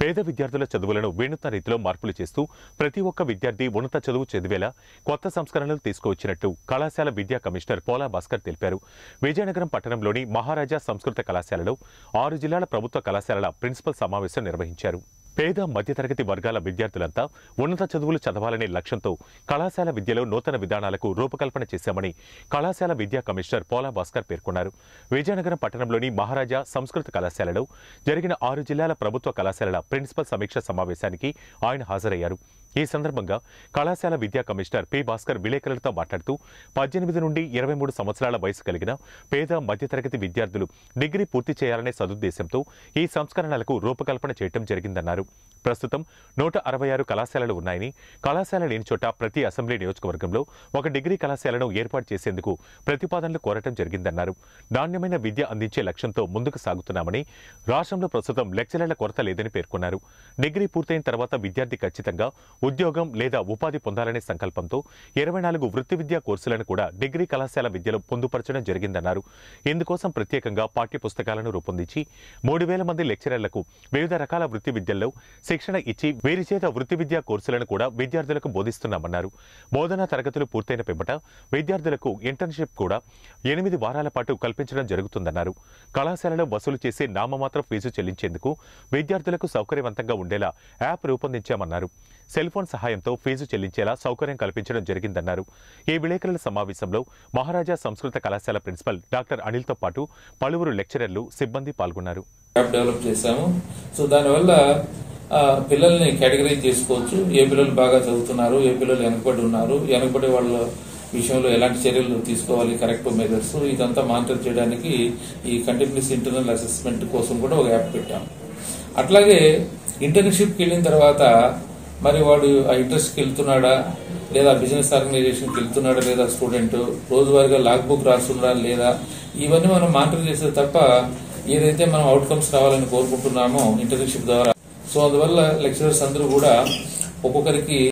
పేద విద్యార్థుల చదువులను వినూత్న రీతిలో మార్పులు చేస్తూ ప్రతి ఒక్క విద్యార్థి ఉన్నత చదువు చదివేలా కొత్త సంస్కరణలు తీసుకువచ్చినట్టు కళాశాల విద్యా కమిషనర్ పోలా భాస్కర్ తెలిపారు విజయనగరం పట్టణంలోని మహారాజా సంస్కృత కళాశాలలో ఆరు జిల్లాల ప్రభుత్వ కళాశాలల ప్రిన్సిపల్ సమావేశం నిర్వహించారు పేద మధ్యతరగతి వర్గాల విద్యార్థులంతా ఉన్నత చదువులు చదవాలనే లక్ష్యంతో కళాశాల విద్యలో నూతన విధానాలకు రూపకల్పన చేశామని కళాశాల విద్యా కమిషనర్ పోలా భాస్కర్ పేర్కొన్నారు విజయనగరం పట్టణంలోని మహారాజా సంస్కృత కళాశాలలో జరిగిన ఆరు జిల్లాల ప్రభుత్వ కళాశాలల ప్రిన్సిపల్ సమీక్ష సమావేశానికి ఆయన హాజరయ్యారు ఈ సందర్భంగా కళాశాల విద్యా కమిషనర్ పి భాస్కర్ విలేకరులతో మాట్లాడుతూ పద్దెనిమిది నుండి ఇరవై మూడు సంవత్సరాల వయసు కలిగిన పేద మధ్యతరగతి విద్యార్థులు డిగ్రీ పూర్తి చేయాలనే సదుద్దేశంతో ఈ సంస్కరణలకు రూపకల్పన చేయడం జరిగిందన్నారు ప్రస్తుతం నూట అరవై ఆరు కళాశాలలు ఉన్నాయని కళాశాల లేని చోట ప్రతి అసెంబ్లీ నియోజకవర్గంలో ఒక డిగ్రీ కళాశాలను ఏర్పాటు చేసేందుకు ప్రతిపాదనలు కోరటం జరిగిందన్నారు నాణ్యమైన విద్య అందించే లక్ష్యంతో ముందుకు సాగుతున్నామని రాష్ట్రంలో ప్రస్తుతం లెక్చరర్ల కొరత లేదని పేర్కొన్నారు డిగ్రీ పూర్తయిన తర్వాత విద్యార్థి ఖచ్చితంగా ఉద్యోగం లేదా ఉపాధి పొందాలనే సంకల్పంతో ఇరవై నాలుగు వృత్తి విద్యా కోర్సులను కూడా డిగ్రీ కళాశాల విద్యలో పొందుపరచడం జరిగిందన్నారు ఇందుకోసం ప్రత్యేకంగా పాఠ్య పుస్తకాలను రూపొందించి మూడు వేల మంది లెక్చరర్లకు వివిధ రకాల వృత్తి విద్యల్లో శిక్షణ ఇచ్చి వీరి చేత వృత్తి విద్యా కోర్సులను కూడా విద్యార్థులకు బోధిస్తున్నామన్నారు బోధనా తరగతులు పూర్తయిన పిమ్మట విద్యార్థులకు ఇంటర్న్షిప్ కూడా ఎనిమిది వారాల పాటు కల్పించడం జరుగుతుందన్నారు కళాశాలలో వసూలు చేసే నామమాత్ర ఫీజు చెల్లించేందుకు విద్యార్థులకు సౌకర్యవంతంగా ఉండేలా యాప్ రూపొందించామన్నారు సెల్ ఫోన్ సహాయంతో ఫీజు చెల్లించేలా సౌకర్యం కల్పించడం జరిగిందన్నారు ఈ విలేకరుల సమావేశంలో మహారాజా సంస్కృత కళాశాల ప్రిన్సిపల్ డాక్టర్ అనిల్తో పాటు పలువురు లెక్చరర్లు సిబ్బంది పాల్గొన్నారు యాప్ డెవలప్ చేశాము సో దానివల్ల ఆ, పిల్లల్ని కేటగరైజ్ చేసుకోవచ్చు ఏ పిల్లలు బాగా చదువుతున్నారు ఏ పిల్లలు వెనకబడి ఉన్నారు వెనకబడి వాళ్ళ విషయంలో ఎలాంటి చర్యలు తీసుకోవాలి కరెక్ట్ మెజర్స్ ఇదంతా మానిటర్ చేయడానికి ఈ కంటిన్యూస్ ఇంటర్నల్ అసెస్మెంట్ కోసం కూడా ఒక యాప్ పెట్టాం అట్లాగే ఇంటర్న్షిప్కి వెళ్ళిన తర్వాత మరి వాడు ఆ ఇంట్రెస్ట్కి వెళ్తున్నాడా లేదా బిజినెస్ ఆర్గనైజేషన్కి వెళ్తున్నాడా లేదా స్టూడెంట్ రోజువారీగా లాగ్ బుక్ రాస్తున్నాడా లేదా ఇవన్నీ మనం మానిటర్ చేసే తప్ప ఏదైతే మనం అవుట్కమ్స్ రావాలని కోరుకుంటున్నామో ఇంటర్న్షిప్ ద్వారా సో అందువల్ల లెక్చరర్స్ అందరూ కూడా ఒక్కొక్కరికి